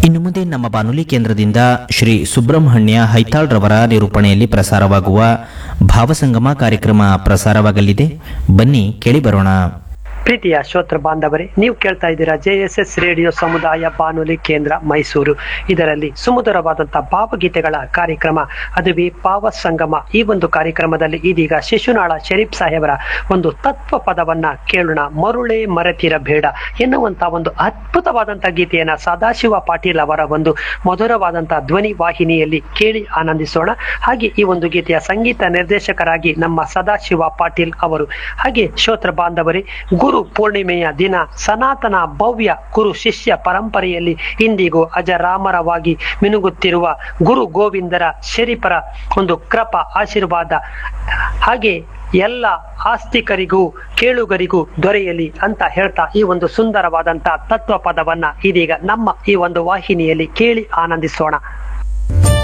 ಇನ್ನು ಮುಂದೆ ನಮ್ಮ ಬಾನುಲಿ ಕೇಂದ್ರದಿಂದ ಶ್ರೀ ಸುಬ್ರಹ್ಮಣ್ಯ ಹೈತಾಳ್ ರವರ ನಿರೂಪಣೆಯಲ್ಲಿ ಪ್ರಸಾರವಾಗುವ ಭಾವಸಂಗಮ ಕಾರ್ಯಕ್ರಮ ಪ್ರಸಾರವಾಗಲಿದೆ ಬನ್ನಿ ಕೇಳಿ ಬರೋಣ ಪ್ರೀತಿಯ ಶ್ರೋತೃ ಬಾಂಧವರೇ ನೀವು ಕೇಳ್ತಾ ಇದ್ದೀರಾ ಜೆ ಎಸ್ ಎಸ್ ರೇಡಿಯೋ ಸಮುದಾಯ ಬಾನುಲಿ ಕೇಂದ್ರ ಮೈಸೂರು ಇದರಲ್ಲಿ ಸುಮಧುರವಾದಂತಹ ಭಾವಗೀತೆಗಳ ಕಾರ್ಯಕ್ರಮ ಅದುವೇ ಭಾವ ಸಂಗಮ ಈ ಒಂದು ಕಾರ್ಯಕ್ರಮದಲ್ಲಿ ಇದೀಗ ಶಿಶುನಾಳ ಶರೀಫ್ ಸಾಹೇಬರ ಒಂದು ತತ್ವ ಪದವನ್ನ ಕೇಳೋಣ ಮರುಳೆ ಮರೆತಿರಬೇಡ ಎನ್ನುವಂತ ಒಂದು ಅದ್ಭುತವಾದಂತಹ ಗೀತೆಯನ್ನ ಸದಾಶಿವ ಪಾಟೀಲ್ ಅವರ ಒಂದು ಮಧುರವಾದಂತಹ ಧ್ವನಿ ವಾಹಿನಿಯಲ್ಲಿ ಕೇಳಿ ಆನಂದಿಸೋಣ ಹಾಗೆ ಈ ಒಂದು ಗೀತೆಯ ಸಂಗೀತ ನಿರ್ದೇಶಕರಾಗಿ ನಮ್ಮ ಸದಾಶಿವ ಪಾಟೀಲ್ ಅವರು ಹಾಗೆ ಶ್ರೋತ್ರ ಬಾಂಧವರೇ ಗುರು ಪೂರ್ಣಿಮೆಯ ದಿನ ಸನಾತನ ಭವ್ಯ ಗುರು ಶಿಷ್ಯ ಪರಂಪರೆಯಲ್ಲಿ ಇಂದಿಗೂ ಅಜರಾಮರವಾಗಿ ಮಿನುಗುತ್ತಿರುವ ಗುರು ಗೋವಿಂದರ ಶರೀಫರ ಒಂದು ಕೃಪ ಆಶೀರ್ವಾದ ಹಾಗೆ ಎಲ್ಲ ಆಸ್ತಿಕರಿಗೂ ಕೇಳುಗರಿಗೂ ದೊರೆಯಲಿ ಅಂತ ಹೇಳ್ತಾ ಈ ಒಂದು ಸುಂದರವಾದಂತಹ ತತ್ವ ಪದವನ್ನ ಇದೀಗ ನಮ್ಮ ಈ ಒಂದು ವಾಹಿನಿಯಲ್ಲಿ ಕೇಳಿ ಆನಂದಿಸೋಣ